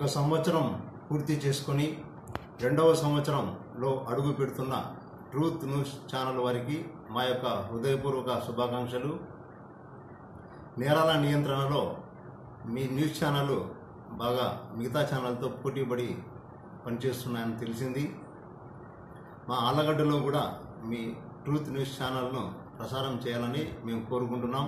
ఒక సంవత్సరం పూర్తి చేసుకొని రెండవ సంవత్సరంలో అడుగు పెడుతున్న ట్రూత్ న్యూస్ ఛానల్ వారికి మా యొక్క హృదయపూర్వక శుభాకాంక్షలు నేరాల నియంత్రణలో మీ న్యూస్ ఛానల్ బాగా మిగతా ఛానల్తో పోటీపడి పనిచేస్తున్నాయని తెలిసింది మా ఆలగడ్డలో కూడా మీ ట్రూత్ న్యూస్ ఛానల్ను ప్రసారం చేయాలని మేము కోరుకుంటున్నాం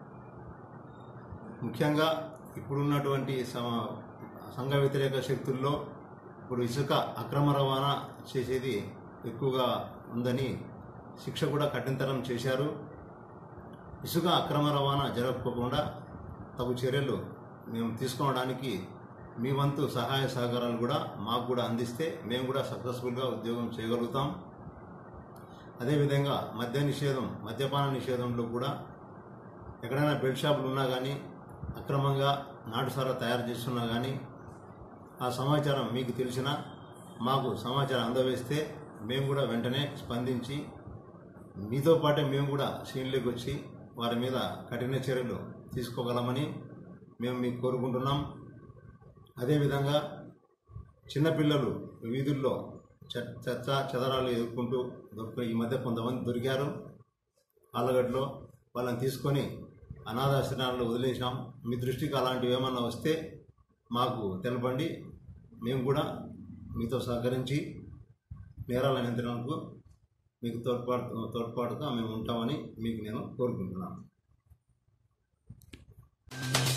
ముఖ్యంగా ఇప్పుడున్నటువంటి సమ- సంఘ వ్యతిరేక శక్తుల్లో ఇప్పుడు ఇసుక అక్రమ రవాణా చేసేది ఎక్కువగా ఉందని శిక్ష కూడా కఠినతరం చేశారు ఇసుక అక్రమ రవాణా జరగకపోకుండా తగు చర్యలు మేము తీసుకోవడానికి మీ వంతు సహాయ సహకారాలు కూడా మాకు కూడా అందిస్తే మేము కూడా సక్సెస్ఫుల్గా ఉద్యోగం చేయగలుగుతాం అదేవిధంగా మద్య నిషేధం మద్యపాన నిషేధంలో కూడా ఎక్కడైనా బెడ్ షాపులు ఉన్నా కానీ అక్రమంగా నాటుసారా తయారు చేస్తున్నా కానీ ఆ సమాచారం మీకు తెలిసినా మాకు సమాచారం అందవేస్తే మేము కూడా వెంటనే స్పందించి మీతో పాటే మేము కూడా సీన్లోకి వచ్చి వారి మీద కఠిన చర్యలు తీసుకోగలమని మేము మీకు కోరుకుంటున్నాం అదేవిధంగా చిన్నపిల్లలు వీధుల్లో చె- చెత్త చెదరాలు ఎదుర్కొంటూ దొరికి ఈ మధ్య కొంతమంది దొరికారు ఆలగడ్డలో వాళ్ళని తీసుకొని అనాథాశ్రమాల్లో వదిలేసాం మీ దృష్టికి అలాంటివి ఏమన్నా వస్తే మాకు తెలపండి మేము కూడా మీతో సహకరించి నేరాల నియంత్రణకు మీకు తోడ్పాటు తోడ్పాటుగా మేము ఉంటామని మీకు నేను కోరుకుంటున్నాను